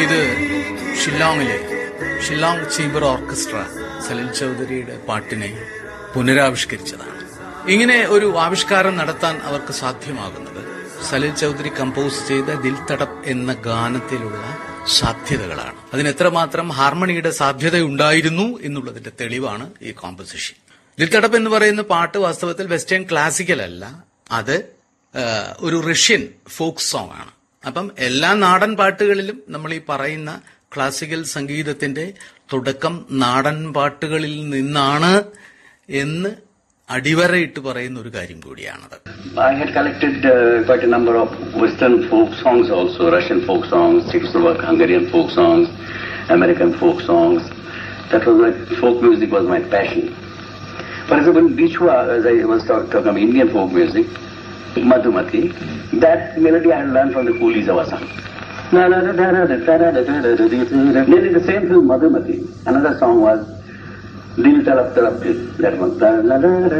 ഇത് ഷില്ലോങ്ങിലെ Shillong chamber orchestra Salil ചൗധരിയുടെ പാട്ടിനെ പുനരാവിഷ്കരിച്ചതാണ് ഇങ്ങനെ ഒരു ആവിഷ്കാരം നടത്താൻ അവർക്ക് സാധ്യമാകുന്നത് സലിൽ ചൗധരി കമ്പോസ് ചെയ്ത ദിൽ തടപ്പ് എന്ന ഗാനത്തിലുള്ള സാധ്യതകളാണ് അതിന് എത്രമാത്രം ഹാർമണിയുടെ സാധ്യതയുണ്ടായിരുന്നു എന്നുള്ളതിന്റെ തെളിവാണ് ഈ കോമ്പസിഷൻ ദിൽ തടപ്പ് എന്ന് പറയുന്ന പാട്ട് വാസ്തവത്തിൽ വെസ്റ്റേൺ ക്ലാസിക്കൽ അല്ല അത് ആ, ഒരു റഷ്യൻ ഫോക്ക് സോങ് ആണ് അപ്പം എല്ലാ നാടൻ പാട്ടുകളിലും നമ്മൾ ഈ പറയുന്ന ക്ലാസിക്കൽ സംഗീതത്തിന്റെ തുടക്കം നാടൻ പാട്ടുകളിൽ നിന്നാണ് എന്ന് അടിവരയിട്ട് പറയുന്ന ഒരു കാര്യം കൂടിയാണത് I had collected uh, quite a number of Western folk songs also, Russian folk songs, Czechoslovak, Hungarian folk songs, American folk songs. That was my, folk music was my passion. For example, Bichwa, as I was talk- talking about Indian folk music, Madhumati, that melody I had learned from the coolies of Assam. Then in the same film, Madhumati, another song was Dil Talap Talap Dil. That one.